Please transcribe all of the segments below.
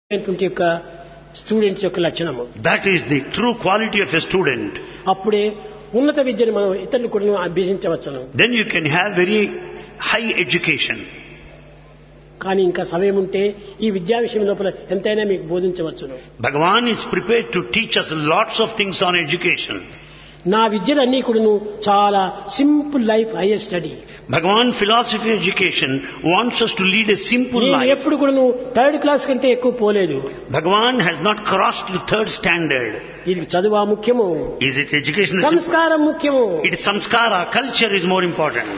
అనేటువంటి యొక్క స్టూడెంట్స్ యొక్క లక్షణము That is the true quality of a student. అప్పుడే ఉన్నత విద్యను మనం ఇతరులు కూడా అభ్యసించవచ్చును Then you can have very high education. కానీ ఇంకా సమయం ఉంటే ఈ విద్యా విషయం లోపల ఎంతైనా మీకు బోధించవచ్చును Bhagavan is prepared to teach us lots of things on education. నా విద్యలన్నీ కూడాను చాలా simple life higher study Bhagavan philosophy education wants us to lead a simple నేను life. ఎప్పుడు కూడాను థర్డ్ క్లాస్ కంటే ఎక్కువ పోలేదు Bhagavan has not crossed the third standard. వీరికి చదువు ముఖ్యము Is it education? is- సంస్కారం ముఖ్యము It is samskara. Culture is more important.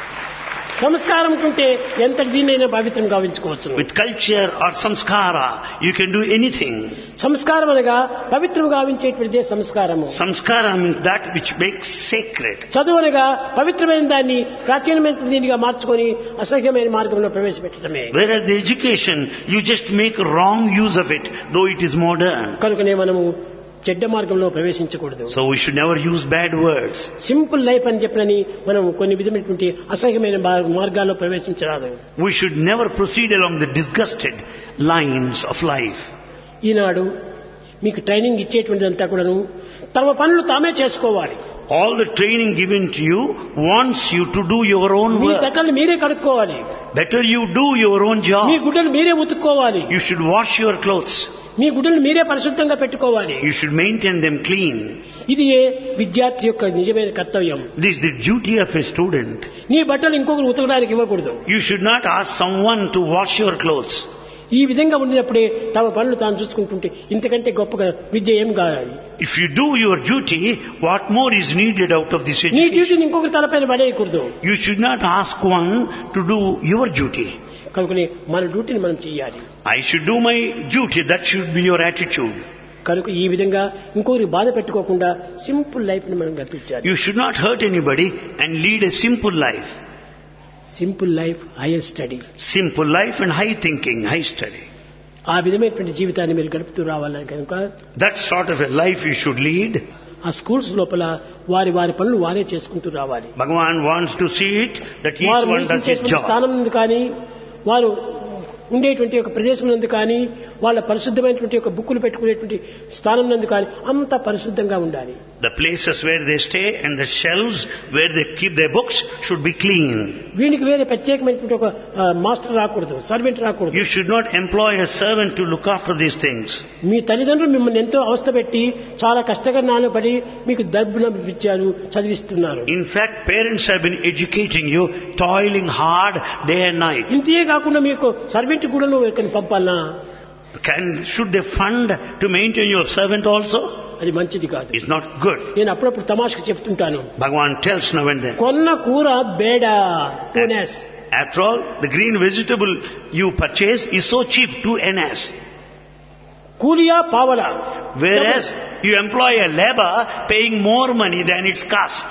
సంస్కారం కంటే ఎంత దీనైనా పవిత్రం గావించుకోవచ్చు With culture or samskara, you can do anything. సంస్కారం అనగా పవిత్రం గావించేటువంటిదే సంస్కారము Samskara means that which makes sacred. చదువు అనగా పవిత్రమైన దాన్ని ప్రాచీనమైన దీనిగా మార్చుకొని అసహ్యమైన మార్గంలో ప్రవేశపెట్టడమే Whereas the education, you just make wrong use of it, though it is modern. కనుకనే మనము చెడ్డ మార్గంలో ప్రవేశించకూడదు So we should never use bad words. Simple life అని చెప్పినని మనం కొన్ని విధమైనటువంటి అసహ్యమైన మార్- మార్గాల్లో ప్రవేశించరాదు We should never proceed along the disgusted lines of life. ఈనాడు మీకు ట్రైనింగ్ ఇచ్చేటువంటిదంతా కూడాను తమ పనులు తామే చేసుకోవాలి All the training given to you wants you to do your own me work. తట్టలు మీరే కడుక్కోవాలి Better you do your own me job. గుడ్డలు మీరే ఉతుక్కోవాలి You should wash your clothes. మీ గుడ్డలు మీరే పరిశుద్ధంగా పెట్టుకోవాలి You should maintain them clean. ఇది ఏ విద్యార్థి యొక్క నిజమైన కర్తవ్యం This is the duty of a student. నీ బట్టలు ఇంకొకరు ఉతకడానికి ఇవ్వకూడదు You should not ask someone to wash your clothes. ఈ విధంగా ఉండినప్పుడే తమ పనులు తాను చూసుకుంటుంటే ఇంతకంటే గొప్పగా విద్య ఏం కావాలి If you do your duty, what more is needed out of this నీ education? డ్యూటీని ఇంకొకరి తలపైన పడేయకూడదు You should not ask one to do your duty. కనుకనే మన డ్యూటీని మనం చేయాలి I should do my duty. That should be your attitude. కనుక ఈ విధంగా ఇంకొకరి బాధ పెట్టుకోకుండా సింపుల్ లైఫ్ ని మనం గడిపించాలి You should not hurt anybody and lead a simple life. Simple life higher study Simple life and high thinking, high study. ఆ విధమైనటువంటి జీవితాన్ని మీరు గడుపుతూ రావాలని కనుక That sort of a life you should lead. ఆ స్కూల్స్ లోపల వారి వారి పనులు వారే చేసుకుంటూ రావాలి Bhagavan wants to see it that each వారు one does his నివసించేటువంటి job. స్థానం నుండి కానీ వారు ఉండేటువంటి ఒక ప్రదేశం నందు కానీ వాళ్ళ పరిశుద్ధమైనటువంటి ఒక బుక్కులు పెట్టుకునేటువంటి స్థానం నందు కానీ అంత పరిశుద్ధంగా ఉండాలి The places where they stay and the shelves where they keep their books should be clean. వీనికి వేరే ప్రత్యేకమైనటువంటి ఒక ఆ, మాస్టర్ రాకూడదు సర్వెంట్ రాకూడదు You should not employ a servant to look after these things. మీ తల్లిదండ్రులు మిమ్మల్ని ఎంతో అవస్థ పెట్టి చాలా కష్టకన్నాలు పడి మీకు డబ్బులు ఇచ్చారు చదివిస్తున్నారు In fact, parents have been educating you, toiling hard day and night. ఇంతే కాకుండా మీకు సర్వెంట్ కూడా నువ్వు ఎక్కడికి పంపాలనా Can, should they fund to maintain your servant also? అది మంచిది కాదు It's not good. నేను అప్పుడప్పుడు తమాషకు చెప్తుంటాను Bhagavan tells now and then. కొన్న కూర బేడ టూనెస్ After all, the green vegetable you purchase is so cheap, two NS. కూలియా పావలా Whereas you employ a labor paying more money than its cost.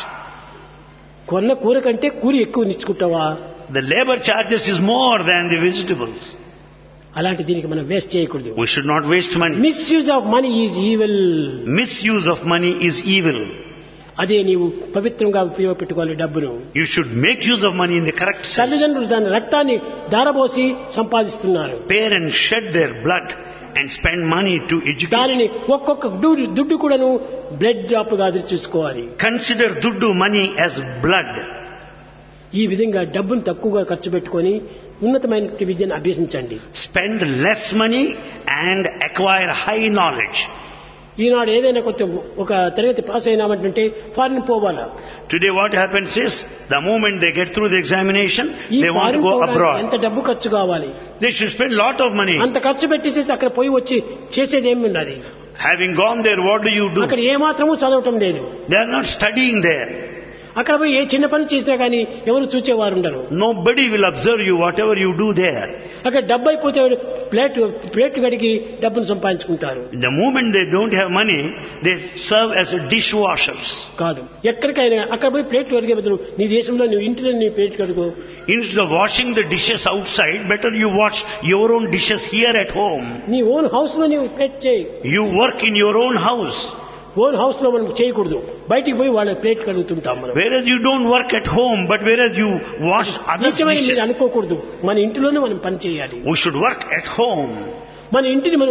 కొన్న కూర కంటే కూలి ఎక్కువ నిచ్చుకుంటావా The labor charges is more than the vegetables. అలాంటి దీనికి మనం waste చేయకూడదు We should not waste money. Misuse of money is evil Misuse of money is evil. అదే నీవు పవిత్రంగా ఉపయోగపెట్టుకోవాలి డబ్బును You should make use of money in the correct sense. తల్లిదండ్రులు దాని రక్తాన్ని ధారపోసి సంపాదిస్తున్నారు Parents shed their blood and spend money to educate. దానిని ఒక్కొక్క దుడ్డు దుడ్డు కూడాను బ్లడ్ డ్రాప్ గా అది చూసుకోవాలి Consider duddu money as blood. ఈ విధంగా డబ్బును తక్కువగా ఖర్చు పెట్టుకొని ఉన్నతమైన విద్యను అభ్యసించండి Spend less money and acquire high knowledge. ఈనాడు ఏదైనా కొంచెం ఒక తరగతి పాస్ అయినామంటే ఫారిన్ పోవాలా Today what happens is, the moment they get through the examination, ఈ they want to foreign go పోవడానికి abroad. ఎంత డబ్బు ఖర్చు కావాలి They should spend lot of money. అంత ఖర్చు పెట్టేసేసి అక్కడ పోయి వచ్చి చేసేది ఏమి ఉన్నది Having gone there, what do you do? అక్కడ ఏ మాత్రము చదవటం లేదు They are not studying there. అక్కడ పోయి ఏ చిన్న పని చేసినా కానీ ఎవరు చూచేవారు ఉండరు Nobody will observe you, whatever you do there. అక్కడ డబ్బు అయిపోతే ప్లేట్ ప్లేట్ గడిగి డబ్బును సంపాదించుకుంటారు The moment they don't have money, they serve as dishwashers. కాదు ఎక్కడికైనా అక్కడ పోయి ప్లేట్లు కడిగే బదులు నీ దేశంలో నువ్వు ఇంటిలో నీ ప్లేట్ కడుగు Instead of washing the dishes outside, better you wash your own dishes here at home. నీ ఓన్ హౌస్ లో నీవు ప్లేట్ చేయి You work in your own house. Own house లో మనం చేయకూడదు బయటికి పోయి వాళ్ళ ప్లేట్ కడుగుతుంటాం మనం Whereas you don't work at home, but whereas you wash other నిత్యమని dishes. మీరు అనుకోకూడదు మన ఇంటిలోనే మనం పని చేయాలి We should work at home. మన ఇంటిని మనం